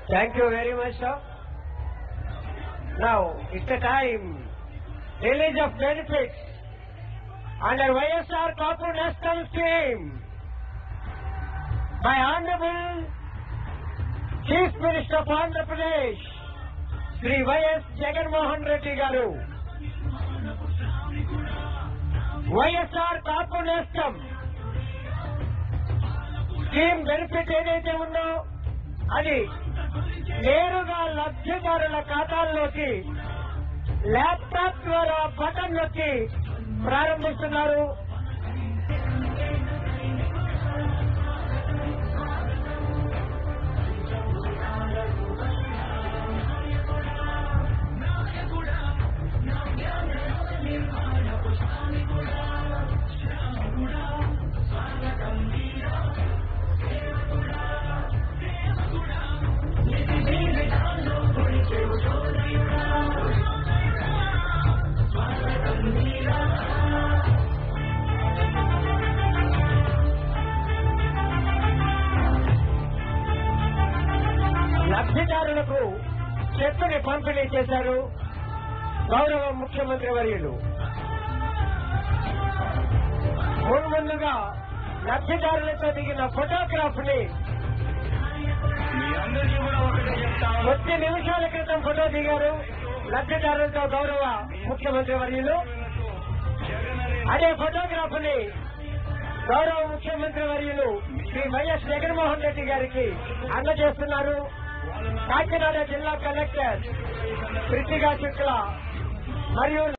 Thank you very much, sir. Now, it's the time. Release of benefits under YSR Corporate National Scheme by Honorable Chief Minister of Andhra Pradesh, Sri Y.S. Jagan Mohan Reddy Garu. YSR కాపు నేస్తం scheme benefit ఏదైతే ఉందో అది నేరుగా లబ్ధిదారుల ఖాతాల్లోకి laptop ద్వారా button నొక్కి ప్రారంభిస్తున్నారు లబ్ధిదారులకు చెక్కుని పంపిణీ చేశారు గౌరవ ముఖ్యమంత్రి వర్యులు ముందుగా లబ్ధిదారులతో దిగిన ఫోటోగ్రాఫ్ ని మీ అందరికీ కూడా ఒకటి చెప్తాను కొద్ది నిమిషాల క్రితం ఫోటో దిగారు లబ్ధిదారులతో గౌరవ ముఖ్యమంత్రి వర్యులు అదే ఫోటోగ్రాఫ్ ని గౌరవ ముఖ్యమంత్రి వర్యులు శ్రీ వైఎస్ జగన్మోహన్ రెడ్డి గారికి అందజేస్తున్నారు కాకినాడ జిల్లా కలెక్టర్ కృతికా శుక్ల మరియు